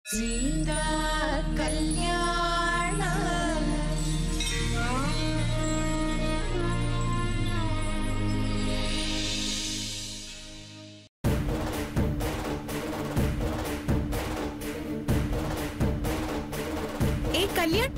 സീതാ കല്യാണ ഏ കല്യാൺ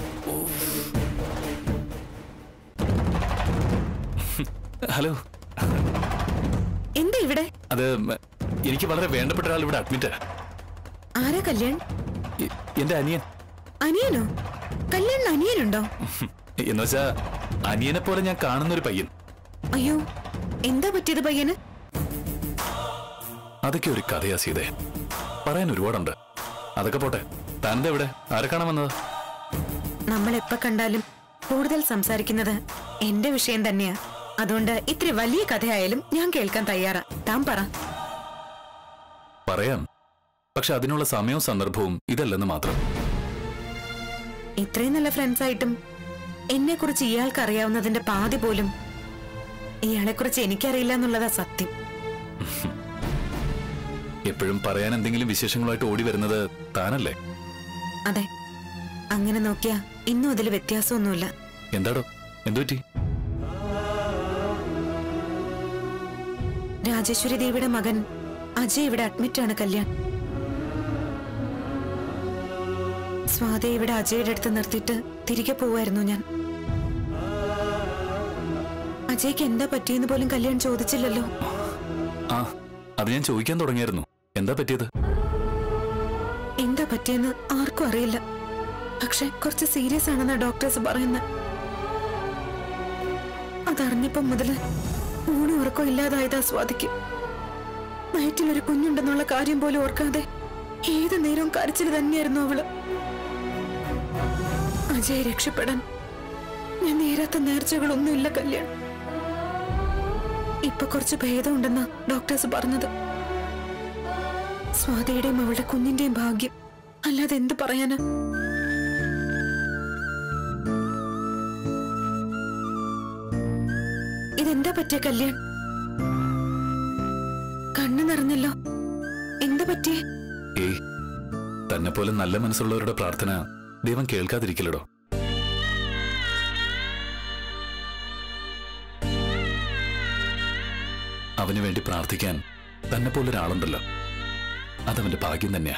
ഹലോ എന്താ ഇവിടെ അത് മ, എനിക്ക് വളരെ വേണ്ടപ്പെട്ട ഒരാൾ ഇവിടെ അഡ്മിറ്റ് ആരാ കല്യാൺ എന്റെ അനിയൻ അനിയനോ കല്യാണിന് അനിയനുണ്ടോ എന്ന് വെച്ചാ അനിയനെ പോലെ ഞാൻ കാണുന്ന ഒരു പയ്യൻ അയ്യോ എന്താ പറ്റിയത് പയ്യന് അതൊക്കെ ഒരു കഥയാ സീതേ പറയാൻ ഒരുപാടുണ്ട് അതൊക്കെ പോട്ടെ താനെന്താ ഇവിടെ ആരെ കാണാൻ വന്നത് നമ്മൾ എപ്പോ കണ്ടാലും കൂടുതൽ സംസാരിക്കുന്നത് എന്റെ വിഷയം തന്നെയാ അതുകൊണ്ട് ഇത്തിരി വലിയ കഥയായാലും ഞാൻ കേൾക്കാൻ തയ്യാറാ താൻ പറ പറയാം പക്ഷെ അതിനുള്ള സമയവും സന്ദർഭവും ഇതല്ലെന്ന് മാത്രം ഇത്രയും നല്ല ഫ്രണ്ട്സ് ആയിട്ടും എന്നെ കുറിച്ച് ഇയാൾക്ക് അറിയാവുന്നതിന്റെ പാതി പോലും ഇയാളെ കുറിച്ച് എനിക്കറിയില്ല എന്നുള്ളതാ സത്യം എപ്പോഴും പറയാൻ എന്തെങ്കിലും വിശേഷങ്ങളായിട്ട് ഓടി വരുന്നത് താനല്ലേ അതെ അങ്ങനെ നോക്കിയാ ഇന്നും അതിൽ വ്യത്യാസമൊന്നുമില്ല എന്താടോ എന്തുപറ്റി രാജേശ്വരി ദേവിയുടെ മകൻ അജയ് ഇവിടെ അഡ്മിറ്റ് ആണ് കല്യാൺ സ്വാതി ഇവിടെ അജയുടെ അടുത്ത് നിർത്തിയിട്ട് തിരികെ പോവായിരുന്നു ഞാൻ അജയ്ക്ക് എന്താ പറ്റിയെന്ന് പോലും കല്യാൺ ചോദിച്ചില്ലല്ലോ ആ അത് ഞാൻ ചോദിക്കാൻ തുടങ്ങിയായിരുന്നു എന്താ പറ്റിയത് എന്താ പറ്റിയെന്ന് ആർക്കും അറിയില്ല പക്ഷെ കുറച്ച് സീരിയസ് ആണെന്നാ ഡോക്ടേഴ്സ് പറയുന്നത് അതറിഞ്ഞപ്പോ മുതല് ഊണും ഉറക്കം ഇല്ലാതായതാ സ്വാതിക്ക് വയറ്റിലൊരു കുഞ്ഞുണ്ടെന്നുള്ള കാര്യം പോലും ഓർക്കാതെ ഏത് നേരവും കരച്ചിൽ തന്നെയായിരുന്നു അവള് അജയ് രക്ഷപ്പെടാൻ ഞാൻ നേരാത്ത നേർച്ചകളൊന്നുമില്ല കല്യാൺ ഇപ്പൊ കുറച്ച് ഭേദമുണ്ടെന്നാ ഡോക്ടേഴ്സ് പറഞ്ഞത് സ്വാതിയുടെയും അവളുടെ കുഞ്ഞിന്റെയും ഭാഗ്യം അല്ലാതെ എന്ത് പറയാനാ ഇതെന്താ പറ്റിയ കല്യാൺ കണ്ണു നിറഞ്ഞല്ലോ എന്താ പറ്റിയേ ഏയ് തന്നെ പോലെ നല്ല മനസ്സുള്ളവരുടെ പ്രാർത്ഥന ദൈവം കേൾക്കാതിരിക്കില്ലടോ അവന് വേണ്ടി പ്രാർത്ഥിക്കാൻ തന്നെ പോലെ ഒരാളുണ്ടല്ലോ അതവന്റെ ഭാഗ്യം തന്നെയാ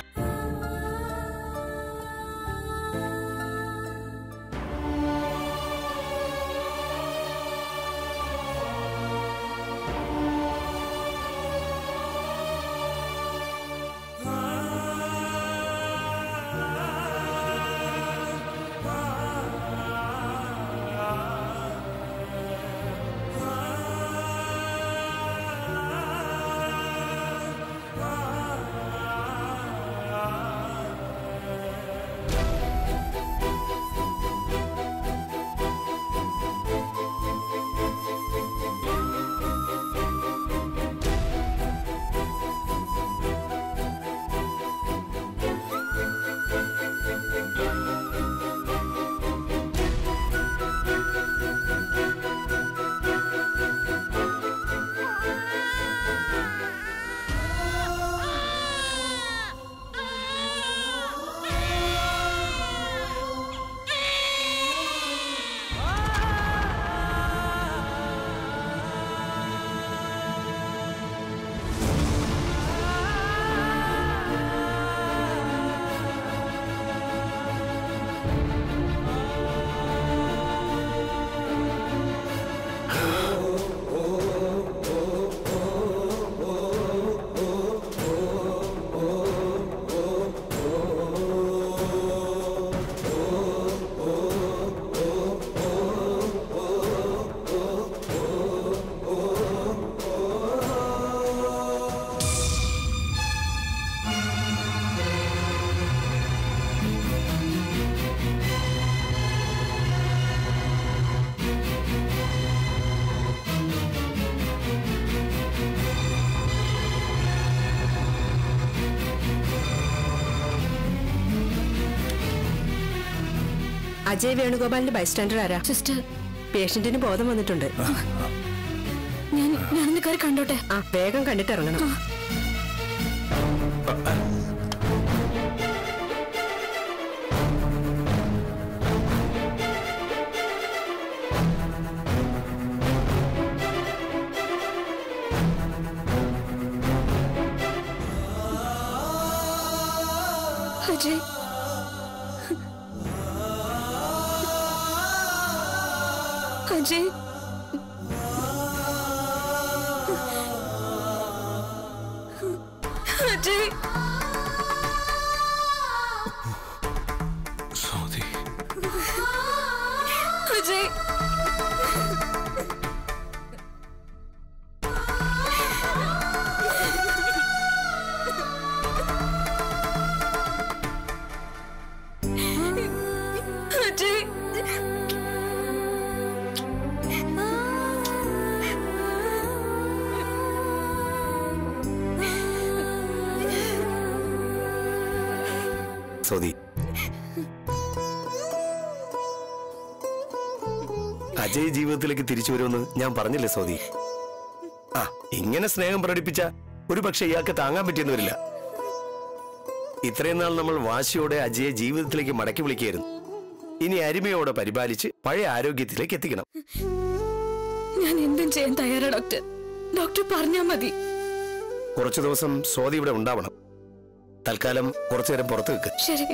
അജയ് വേണുഗോപാലിന്റെ ബൈസ്റ്റാൻഡർ ആരാ സിസ്റ്റർ പേഷ്യന്റിന് ബോധം വന്നിട്ടുണ്ട് ഞാൻ ഞാനൊന്ന് കയറി കണ്ടോട്ടെ ആ വേഗം കണ്ടിട്ട് ഇറങ്ങണം അജയ് അജയ് അജയ് സ്വാതി അജയ് അജയ് സോദി അജയ് ജീവിതത്തിലേക്ക് തിരിച്ചു വരുമെന്ന് ഞാൻ പറഞ്ഞില്ലേ സോദി ആ ഇങ്ങനെ സ്നേഹം പ്രകടിപ്പിച്ച ഒരു പക്ഷെ ഇയാൾക്ക് താങ്ങാൻ പറ്റിയെന്ന് വരില്ല ഇത്രയും നാൾ നമ്മൾ വാശിയോടെ അജയെ ജീവിതത്തിലേക്ക് മടക്കി വിളിക്കുകയായിരുന്നു ഇനി അരിമയോടെ പരിപാലിച്ച് പഴയ ആരോഗ്യത്തിലേക്ക് എത്തിക്കണം ഞാൻ എന്തും ചെയ്യാൻ തയ്യാറാ ഡോക്ടർ ഡോക്ടർ പറഞ്ഞാ മതി കുറച്ചു ദിവസം സോദി ഇവിടെ ഉണ്ടാവണം തൽക്കാലം കുറച്ചു നേരം പുറത്ത് വെക്ക് ശരി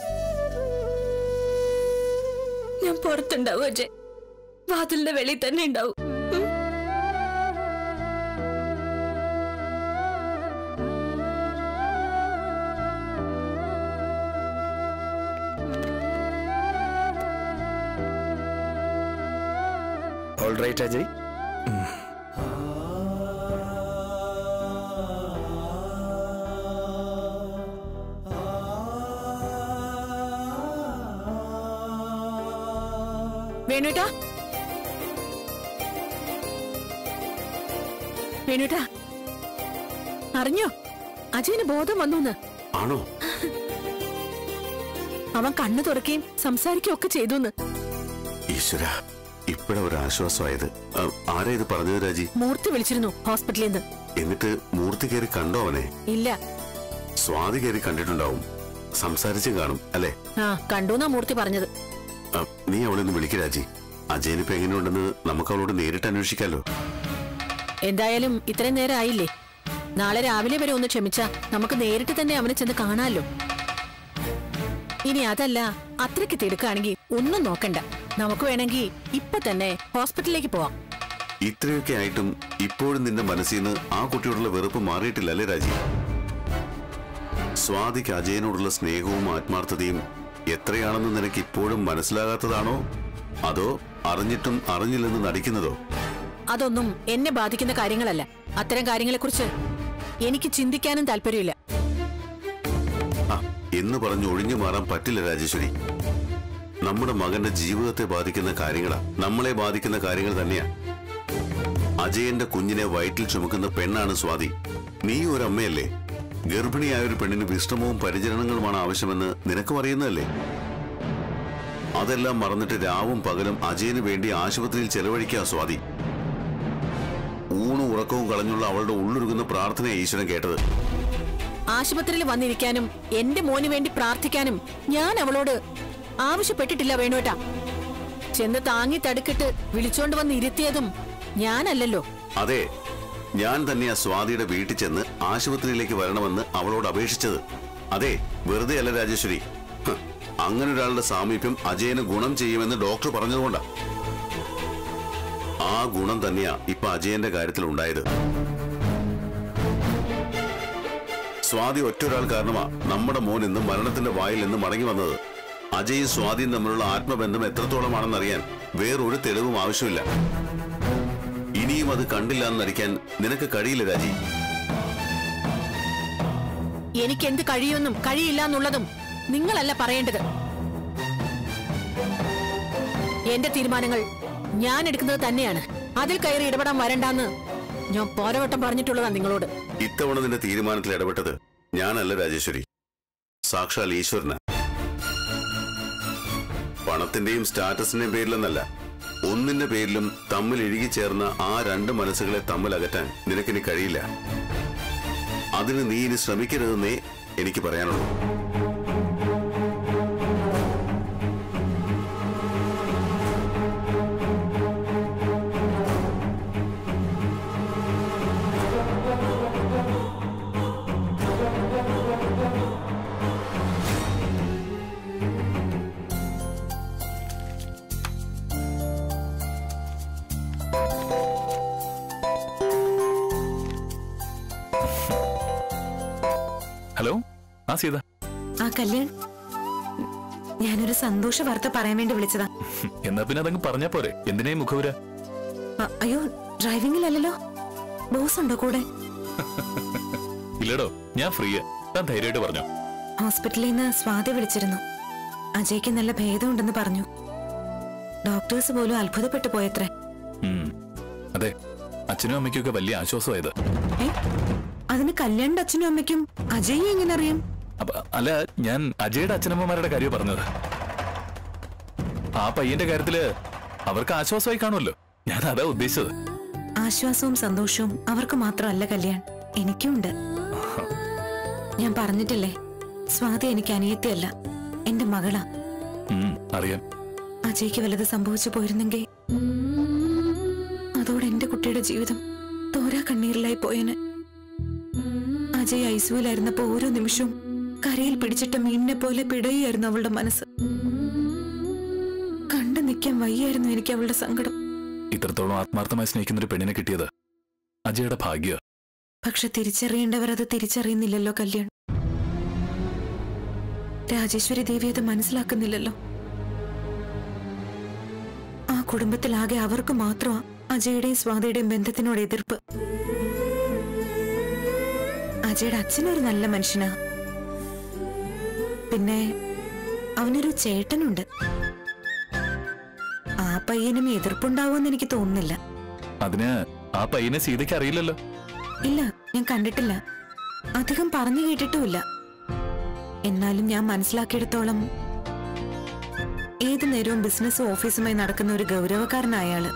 ഞാൻ പുറത്തുണ്ടാവും അജയ് വാതിലിന്റെ വെളിയിൽ തന്നെ ഉണ്ടാവും ഉം. ഓൾ റൈറ്റ് അജയ് വേണുട്ടാ വേണുട്ടാ അറിഞ്ഞോ അജയന് ബോധം വന്നു ആണോ അവൻ കണ്ണു തുറക്കുകയും സംസാരിക്കുകയും ഒക്കെ ചെയ്തു ഈശ്വര ഇപ്പഴാ ഒരു ആശ്വാസമായത് ആ, ആരാ ഇത് പറഞ്ഞത് രാജി മൂർത്തി വിളിച്ചിരുന്നു ഹോസ്പിറ്റലിൽ നിന്ന് എന്നിട്ട് മൂർത്തി കയറി കണ്ടോ അവനെ ഇല്ല സ്വാതി കയറി കണ്ടിട്ടുണ്ടാവും സംസാരിച്ചും കാണും അല്ലേ ആ കണ്ടൂന്നാ മൂർത്തി പറഞ്ഞത് ആ, നീ അവളെ ഒന്ന് വിളിക്ക് രാജി അജയനിപ്പോ എങ്ങനെയുണ്ടെന്ന് നമുക്ക് അവളോട് നേരിട്ട് അന്വേഷിക്കാലോ എന്തായാലും ഇത്രയും നേരം ആയില്ലേ നാളെ രാവിലെ വരെ ഒന്ന് ക്ഷമിച്ചാ നമുക്ക് നേരിട്ട് തന്നെ അവനെ ചെന്ന് കാണാമല്ലോ ഇനി അതല്ല അത്രയ്ക്ക് തിടുക്കാണെങ്കിൽ ഒന്നും നോക്കണ്ട നമുക്ക് വേണമെങ്കിൽ ഇപ്പൊ തന്നെ ഹോസ്പിറ്റലിലേക്ക് പോവാം ഇത്രയൊക്കെ ആയിട്ടും ഇപ്പോഴും നിന്റെ മനസ്സിൽ നിന്ന് ആ കുട്ടിയോടുള്ള വെറുപ്പ് മാറിയിട്ടില്ല അല്ലേ രാജി സ്വാതിക്ക് അജയനോടുള്ള സ്നേഹവും ആത്മാർത്ഥതയും എത്രയാണെന്ന് നിനക്ക് ഇപ്പോഴും മനസ്സിലാകാത്തതാണോ അതോ അറിഞ്ഞിട്ടും അറിഞ്ഞില്ലെന്ന് നടിക്കുന്നതോ അതൊന്നും എന്നെ ബാധിക്കുന്ന കാര്യങ്ങളല്ല അത്തരം കാര്യങ്ങളെക്കുറിച്ച് എനിക്ക് ചിന്തിക്കാനും താല്പര്യമില്ല ആ, എന്ന് പറഞ്ഞ് ഒഴിഞ്ഞു മാറാൻ പറ്റില്ല രാജേശ്വരി നമ്മുടെ മകന്റെ ജീവിതത്തെ ബാധിക്കുന്ന കാര്യങ്ങളാ നമ്മളെ ബാധിക്കുന്ന കാര്യങ്ങൾ തന്നെയാ അജയന്റെ കുഞ്ഞിനെ വയറ്റിൽ ചുമക്കുന്ന പെണ്ണാണ് സ്വാതി നീ ഒരു അമ്മയല്ലേ ഗർഭിണിയായ ഒരു പെണ്ണിന് വിശ്രമവും പരിചരണങ്ങളുമാണ് ആവശ്യമെന്ന് നിനക്കും അറിയുന്നതല്ലേ അതെല്ലാം മറന്നിട്ട് രാവും പകലും അജയന് വേണ്ടി ആശുപത്രിയിൽ ചെലവഴിക്കുക സ്വാതി ഊണും ഉറക്കവും കളഞ്ഞുള്ള അവളുടെ ഉള്ളുരുകുന്ന പ്രാർത്ഥനയാ ഈശ്വരൻ കേട്ടത് ആശുപത്രിയിൽ വന്നിരിക്കാനും എന്റെ മോന് വേണ്ടി പ്രാർത്ഥിക്കാനും ഞാൻ അവളോട് ആവശ്യപ്പെട്ടിട്ടില്ല വേണുവേട്ടാ ചെന്ന് താങ്ങി തടുക്കിട്ട് വിളിച്ചോണ്ട് വന്ന് ഇരുത്തിയതും ഞാനല്ലല്ലോ അതെ ഞാൻ തന്നെയാ സ്വാതിയുടെ വീട്ടിൽ ചെന്ന് ആശുപത്രിയിലേക്ക് വരണമെന്ന് അവളോട് അപേക്ഷിച്ചത് അതെ വെറുതെ അല്ല രാജേശ്വരി ഹ്, അങ്ങനെ ഒരാളുടെ സാമീപ്യം അജയന് ഗുണം ചെയ്യുമെന്ന് ഡോക്ടർ പറഞ്ഞതുകൊണ്ടാ ആ ഗുണം തന്നെയാ ഇപ്പൊ അജയന്റെ കാര്യത്തിൽ ഉണ്ടായത് സ്വാതി ഒറ്റൊരാൾ കാരണമാ നമ്മുടെ മോൻ ഇന്ന് മരണത്തിന്റെ വായിൽ നിന്ന് മടങ്ങി വന്നത് അജയും സ്വാതിയും തമ്മിലുള്ള ആത്മബന്ധം എത്രത്തോളമാണെന്നറിയാൻ വേറൊരു തെളിവും ആവശ്യമില്ല ഇനിയും അത് കണ്ടില്ല എന്ന് നടിക്കാൻ നിനക്ക് കഴിയില്ല രാജി എനിക്ക് എന്ത് കഴിയുമെന്നും കഴിയില്ല എന്നുള്ളതും നിങ്ങളല്ല പറയേണ്ടത് എന്റെ തീരുമാനങ്ങൾ ഞാൻ എടുക്കുന്നത് തന്നെയാണ് അതിൽ കയറി ഇടപെടാൻ വരണ്ടാന്ന് ഞാൻ പോരവട്ടം പറഞ്ഞിട്ടുള്ളതാ നിങ്ങളോട് ഇത്തവണ നിന്റെ തീരുമാനത്തിൽ ഇടപെട്ടത് ഞാനല്ല രാജേശ്വരി സാക്ഷാൽ ഈശ്വരന പണത്തിന്റെയും സ്റ്റാറ്റസിന്റെയും പേരിലെന്നല്ല ഒന്നിന്റെ പേരിലും തമ്മിൽ ഇഴുകിച്ചേർന്ന ആ രണ്ട് മനസ്സുകളെ തമ്മിൽ അകറ്റാൻ നിനക്കിനി കഴിയില്ല അതിന് നീ ഇനി ശ്രമിക്കരുതെന്നേ എനിക്ക് പറയാനുള്ളൂ ഹലോ ആ സീത ആ കല്യാൺ ഞാനൊരു സന്തോഷ വാർത്ത പറയാൻ വേണ്ടി വിളിച്ചതാ എന്നാ പിന്നെ അതങ്ങ് പറഞ്ഞാ പോരെ എന്തിനേ മുഖവുര അ- അയ്യോ ഡ്രൈവിംഗിലല്ലല്ലോ ബോസ് ഉണ്ടോ കൂടെ ഇല്ലടോ ഞാൻ ഫ്രീയാ താൻ ധൈര്യമായിട്ട് പറഞ്ഞോ ഹോസ്പിറ്റലിൽ നിന്ന് സ്വാതി വിളിച്ചിരുന്നു അജയ്ക്ക് നല്ല ഭേദമുണ്ടെന്ന് പറഞ്ഞു ഡോക്ടേഴ്സ് പോലും അത്ഭുതപ്പെട്ടു പോയത്രേ ഉം. അതെ അച്ഛനും അമ്മയ്ക്കും ഒക്കെ വലിയ ആശ്വാസമായത് ഏ അതിന് കല്യാണിന്റെ അച്ഛനും അമ്മയ്ക്കും അജയ് എങ്ങനെ അറിയാം അപ്പൊ അല്ല ഞാൻ അജയുടെ അച്ഛനമ്മമാരുടെ കാര്യം പറഞ്ഞത് ആ പയ്യന്റെ കാര്യത്തില് അവർക്ക് ആശ്വാസമായി കാണുമല്ലോ ഞാൻ അതാ ഉദ്ദേശിച്ചത് ആശ്വാസവും സന്തോഷവും അവർക്ക് മാത്രമല്ല കല്യാൺ എനിക്കുമുണ്ട് ഞാൻ പറഞ്ഞിട്ടില്ലേ സ്വാതി എനിക്ക് അനിയത്തിയല്ല എന്റെ മകളാ ഉം, അറിയാം അജയ്ക്ക് വല്ലത് സംഭവിച്ചു പോയിരുന്നെങ്കിൽ അതോടെ എന്റെ കുട്ടിയുടെ ജീവിതം തോരാ കണ്ണീരിലായി പോയന് അജയ് ഐസുവിലായിരുന്നപ്പോ ഓരോ നിമിഷവും കരയിൽ പിടിച്ചിട്ട മീനിനെ പോലെ പിടയായിരുന്നു അവളുടെ മനസ്സ് കണ്ടു നിൽക്കാൻ വയ്യായിരുന്നു എനിക്ക് അവളുടെ സങ്കടം ഇത്രത്തോളം ആത്മാർത്ഥമായി സ്നേഹിക്കുന്ന ഒരു പെണ്ണിനെ കിട്ടിയത് അജയുടെ ഭാഗ്യ പക്ഷെ തിരിച്ചറിയേണ്ടവർ അത് തിരിച്ചറിയുന്നില്ലല്ലോ കല്യാൺ രാജേശ്വരി ദേവി അത് മനസ്സിലാക്കുന്നില്ലല്ലോ ആ കുടുംബത്തിലാകെ അവർക്ക് മാത്രമാ അജയുടെയും സ്വാതിയുടെയും ബന്ധത്തിനോട് എതിർപ്പ് അജയുടെ അച്ഛനൊരു നല്ല മനുഷ്യനാ പിന്നെ അവനൊരു ചേട്ടനുണ്ട് ആ പയ്യനും എതിർപ്പുണ്ടാവുമെന്ന് എനിക്ക് തോന്നുന്നില്ല അതിന് ആ പയ്യനെ സീതയ്ക്ക് അറിയില്ലല്ലോ ഇല്ല ഞാൻ കണ്ടിട്ടില്ല അധികം പറഞ്ഞു കേട്ടിട്ടുമില്ല എന്നാലും ഞാൻ മനസ്സിലാക്കിയെടുത്തോളം ഏതു നേരവും ബിസിനസ്സും ഓഫീസുമായി നടക്കുന്ന ഒരു ഗൗരവക്കാരനായ ആള്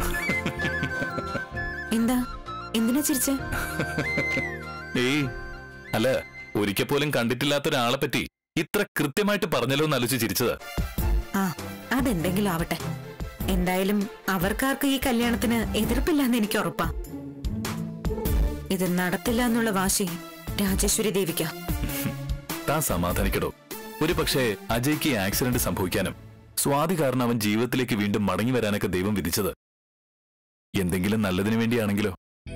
എന്താ എന്തിനാ ചിരിച്ചേ ഏയ് അല്ല ഒരിക്കൽ പോലും കണ്ടിട്ടില്ലാത്ത ഒരാളെ പറ്റി ഇത്ര കൃത്യമായിട്ട് പറഞ്ഞല്ലോ എന്ന് ആലോചിച്ച് ചിരിച്ചതാ ആ അതെന്തെങ്കിലും ആവട്ടെ എന്തായാലും അവർക്കാർക്ക് ഈ കല്യാണത്തിന് എതിർപ്പില്ലാന്ന് എനിക്ക് ഉറപ്പാ ഇത് നടത്തില്ല എന്നുള്ള വാശി രാജേശ്വരി ദേവിക്കാ താൻ സമാധാനിക്കടോ ഒരു പക്ഷേ അജയ്ക്ക് ഈ ആക്സിഡന്റ് സംഭവിക്കാനും സ്വാതി കാരണം അവൻ ജീവിതത്തിലേക്ക് വീണ്ടും മടങ്ങി വരാനൊക്കെ ദൈവം വിധിച്ചത് എന്തെങ്കിലും നല്ലതിനു വേണ്ടിയാണെങ്കിലോ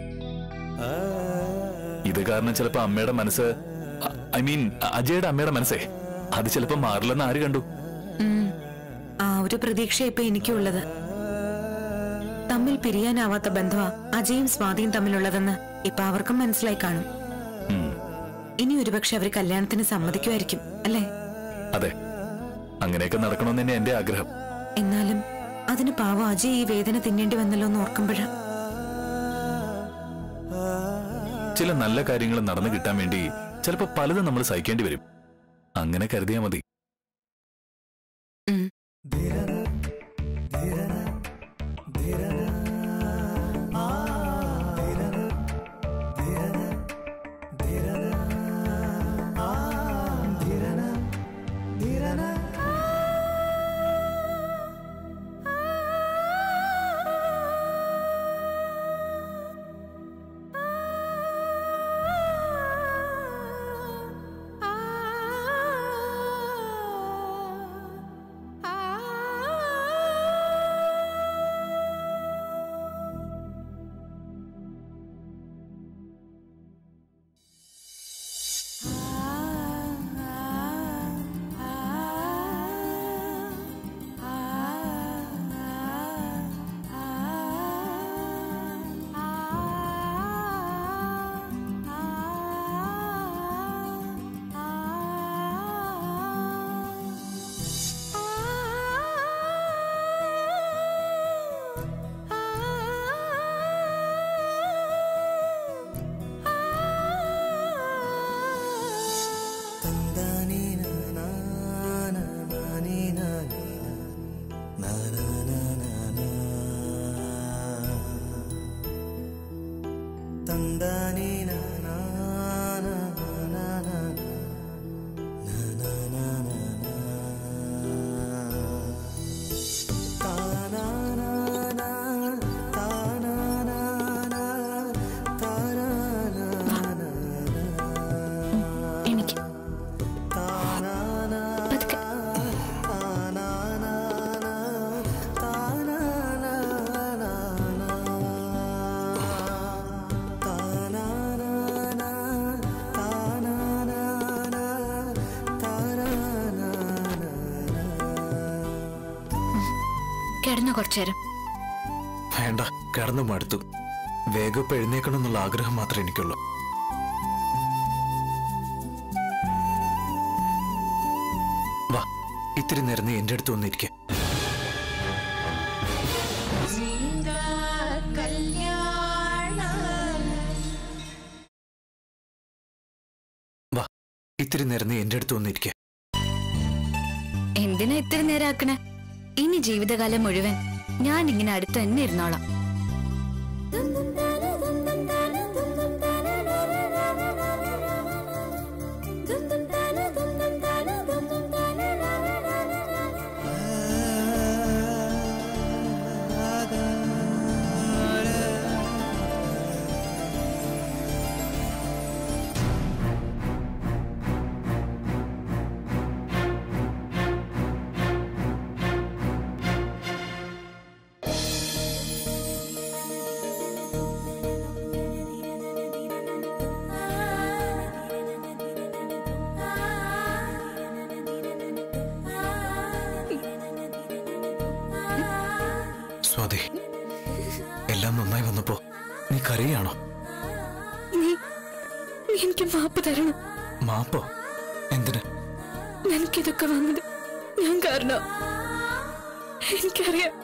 ഇത് കാരണം ചിലപ്പോ അമ്മയുടെ മനസ്സ് ഐ മീൻ അജയുടെ അമ്മയുടെ മനസ്സേ അത് ചിലപ്പോ മാറില്ലെന്ന് ആര് കണ്ടു ഉം. ആ ഒരു പ്രതീക്ഷ ഇപ്പൊ എനിക്കുള്ളത് തമ്മിൽ പിരിയാനാവാത്ത ബന്ധമാ അജയും സ്വാതിയും തമ്മിലുള്ളതെന്ന് ഇപ്പൊ അവർക്കും മനസ്സിലായി കാണും ഉം, ഇനി ഒരുപക്ഷെ അവര് കല്യാണത്തിന് സമ്മതിക്കുമായിരിക്കും അല്ലേ അതെ അങ്ങനെയൊക്കെ നടക്കണമെന്ന് തന്നെ എന്റെ ആഗ്രഹം എന്നാലും അതിന് പാവം അജയ് ഈ വേദന തിന്നേണ്ടി വന്നല്ലോ എന്ന് ഓർക്കുമ്പോഴാ ചില നല്ല കാര്യങ്ങൾ നടന്നു കിട്ടാൻ വേണ്ടി ചിലപ്പോ പലതും നമ്മൾ സഹിക്കേണ്ടി വരും അങ്ങനെ കരുതിയാ മതി ഉം. എനിക്ക് പതുക്കെ താനാ കുറച്ചേരം വേണ്ട കിടന്നു മടുത്തു വേഗം ഇപ്പൊ എഴുന്നേക്കണം എന്നുള്ള ആഗ്രഹം മാത്രമേ എനിക്കുള്ളൂ വാ ഇത്തിരി നേരം നീ എന്റെ അടുത്ത് വന്നിരിക്കെ വാ ഇത്തിരി നേരം നീ എന്റെ അടുത്ത് വന്നിരിക്കെ എന്തിനാ ഇത്തിരി നേരം ആക്കണേ ഇനി ജീവിതകാലം മുഴുവൻ ഞാൻ ഇങ്ങനെ അടുത്ത് തന്നെ ഇരുന്നോളാം സ്വാതി എല്ലാം നന്നായി വന്നപ്പോ നീ കരയാണോ നീ നീ എനിക്ക് മാപ്പ് തരണം മാപ്പോ എന്തിന് എനിക്കിതൊക്കെ വന്നത് ഞാൻ കാരണം എനിക്കറിയാം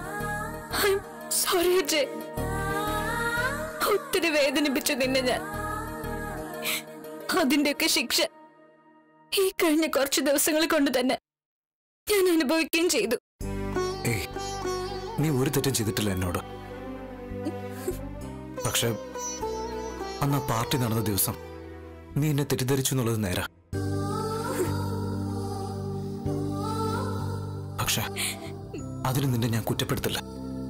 സോറി അജയ് ഒത്തിരി വേദനിപ്പിച്ചു നിന്നെ ഞാൻ അതിന്റെയൊക്കെ ശിക്ഷ ഈ കഴിഞ്ഞ കുറച്ച് ദിവസങ്ങൾ കൊണ്ട് തന്നെ ഞാൻ അനുഭവിക്കുകയും ചെയ്തു ഏയ് നീ ഒരു തെറ്റും ചെയ്തിട്ടില്ല എന്നോട് പക്ഷെ അന്ന് ആ പാർട്ടി നടന്ന ദിവസം നീ എന്നെ തെറ്റിദ്ധരിച്ചു എന്നുള്ളത് നേരാ പക്ഷെ അതിന് നിന്നെ ഞാൻ കുറ്റപ്പെടുത്തില്ല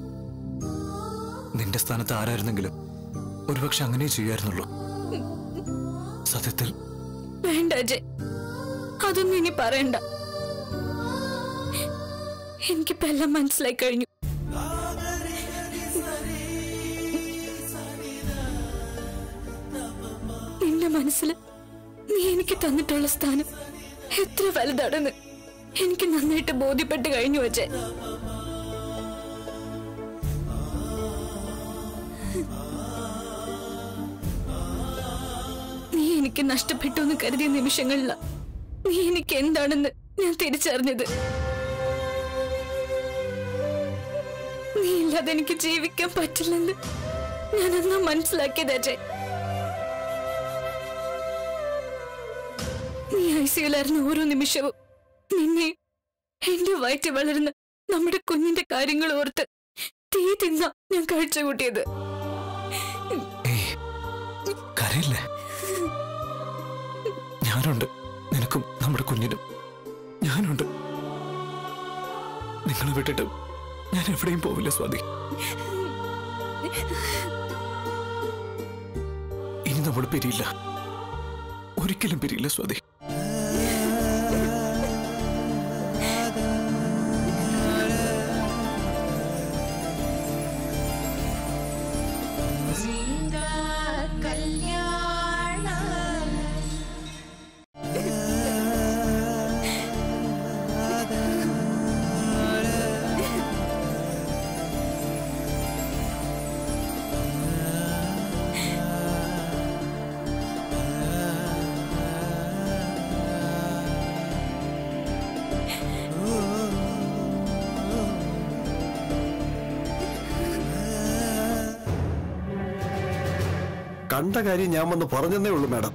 നിന്റെ സ്ഥാനത്ത് ആരായിരുന്നെങ്കിലും ഒരുപക്ഷെ അങ്ങനെ ചെയ്യുമായിരുന്നുള്ളൂ സത്യത്തിൽ വേണ്ട അജയ് അതൊന്നും ഇനി പറയണ്ട എനിക്കിപ്പോ എല്ലാം മനസ്സിലായി കഴിഞ്ഞു നിന്റെ മനസ്സിൽ നീ എനിക്ക് തന്നിട്ടുള്ള സ്ഥാനം എത്ര വലുതാണെന്ന് എനിക്ക് നന്നായിട്ട് ബോധ്യപ്പെട്ട് കഴിഞ്ഞു അജയ് നീ എനിക്ക് നഷ്ടപ്പെട്ടു എന്ന് കരുതിയ നിമിഷങ്ങളില നീ എനിക്ക് എന്താണെന്ന് ഞാൻ തിരിച്ചറിഞ്ഞത് നീ ഇല്ലാതെ എനിക്ക് ജീവിക്കാൻ പറ്റില്ലെന്ന് ഞാൻ അന്നാ മനസ്സിലാക്കിയത് അജയ് നീ ഐസിയുലായിരുന്ന ഓരോ നിമിഷവും നിന്നെ എന്റെ വയറ്റിൽ വളരുന്ന നമ്മുടെ കുഞ്ഞിന്റെ കാര്യങ്ങൾ ഓർത്ത് തീ തിന്ന ഞാൻ കഴിച്ചു കൂട്ടിയത് ഏയ് കരയില്ലേ ഞാനുണ്ട് നിനക്കും നമ്മുടെ കുഞ്ഞിനും ഞാനുണ്ട് നിങ്ങളെ വിട്ടിട്ട് ഞാൻ എവിടെയും പോവില്ല സ്വാതി ഇനി നമ്മൾ പിരിയില്ല ഒരിക്കലും പിരിയില്ല സ്വാതി കണ്ട കാര്യം ഞാൻ വന്ന് പറഞ്ഞതേ ഉള്ളൂ മാഡം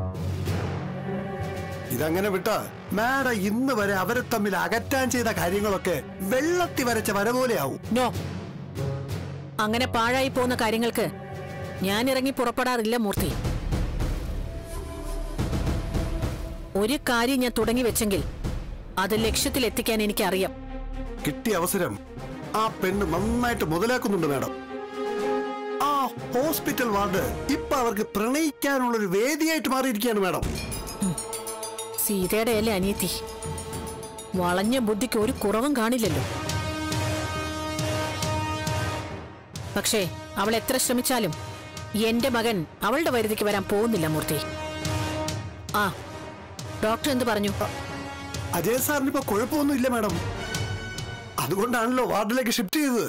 ഇതങ്ങനെ വിട്ടാ മാഡം ഇന്ന് വരെ അവരെ തമ്മിൽ അകറ്റാൻ ചെയ്ത കാര്യങ്ങളൊക്കെ വെള്ളത്തി വരച്ച വര പോലെയാവും നോ അങ്ങനെ പാഴായി പോകുന്ന കാര്യങ്ങൾക്ക് ഞാൻ ഇറങ്ങി പുറപ്പെടാറില്ല മൂർത്തി ഒരു കാര്യം ഞാൻ തുടങ്ങി വെച്ചെങ്കിൽ അത് ലക്ഷ്യത്തിലെത്തിക്കാൻ എനിക്കറിയാം കിട്ടിയ അവസരം ആ പെണ്ണ് നന്നായിട്ട് മുതലാക്കുന്നുണ്ട് മാഡം ആ ഹോസ്പിറ്റൽ വാർഡ് ഇപ്പൊ അവർക്ക് പ്രണയിക്കാനുള്ള ഒരു വേദിയായിട്ട് മാറിയിരിക്കുകയാണ് മാഡം സീതയുടെ അല്ലേ അനിയത്തി വളഞ്ഞ ബുദ്ധിക്ക് ഒരു കുറവും കാണില്ലല്ലോ പക്ഷേ അവൾ എത്ര ശ്രമിച്ചാലും എന്റെ മകൻ അവളുടെ വരുതിക്ക് വരാൻ പോകുന്നില്ല മൂർത്തി ആ ഡോക്ടർ എന്ത് പറഞ്ഞു അജയ് സാറിന് ഇപ്പൊ കുഴപ്പമൊന്നും ഇല്ല മാഡം അതുകൊണ്ടാണല്ലോ വാർഡിലേക്ക് ഷിഫ്റ്റ് ചെയ്തത്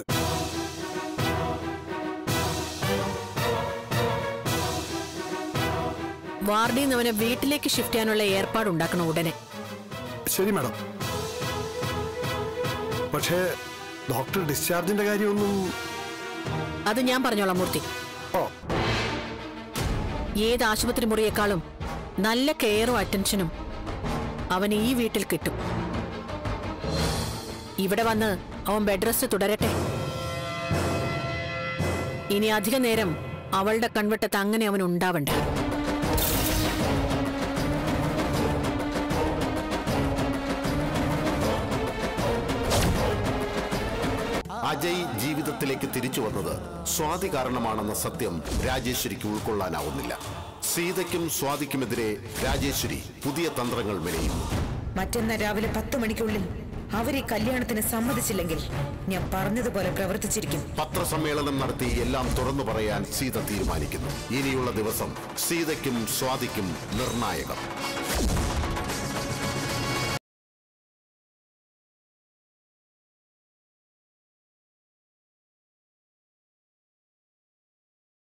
വാർഡിൽ നിന്ന് അവനെ വീട്ടിലേക്ക് ഷിഫ്റ്റ് ചെയ്യാനുള്ള ഏർപ്പാടുണ്ടാക്കണം ഉടനെ ശരി മാഡം പക്ഷേ ഡോക്ടർ ഡിസ്ചാർജിന്റെ കാര്യമൊന്നും അത് ഞാൻ പറഞ്ഞോളാം മൂർത്തി ഓ ഏത് ആശുപത്രി മുറിയേക്കാളും നല്ല കെയറും അറ്റൻഷനും അവന് ഈ വീട്ടിൽ കിട്ടും ഇവിടെ വന്ന് അവൻ ബെഡ് റെസ്റ്റ് തുടരട്ടെ ഇനി അധിക നേരം അവളുടെ കൺവെട്ടത്ത് അങ്ങനെ അവൻ ഉണ്ടാവണ്ട അജയ് ജീവിതത്തിലേക്ക് തിരിച്ചു വന്നത് സ്വാതി കാരണമാണെന്ന സത്യം രാജേശ്വരിക്ക് ഉൾക്കൊള്ളാനാവുന്നില്ല സീതയ്ക്കും സ്വാതിക്കുമെതിരെ രാജേശ്വരി പുതിയ തന്ത്രങ്ങൾ മെനയുന്നു മറ്റന്നാ രാവിലെ പത്ത് മണിക്കുള്ളിൽ അവർ ഈ കല്യാണത്തിന് സമ്മതിച്ചില്ലെങ്കിൽ ഞാൻ പറഞ്ഞതുപോലെ പ്രവർത്തിച്ചിരിക്കും പത്രസമ്മേളനം നടത്തി എല്ലാം തുറന്നു പറയാൻ സീത തീരുമാനിക്കുന്നു ഇനിയുള്ള ദിവസം സീതയ്ക്കും സ്വാതിക്കും നിർണായകം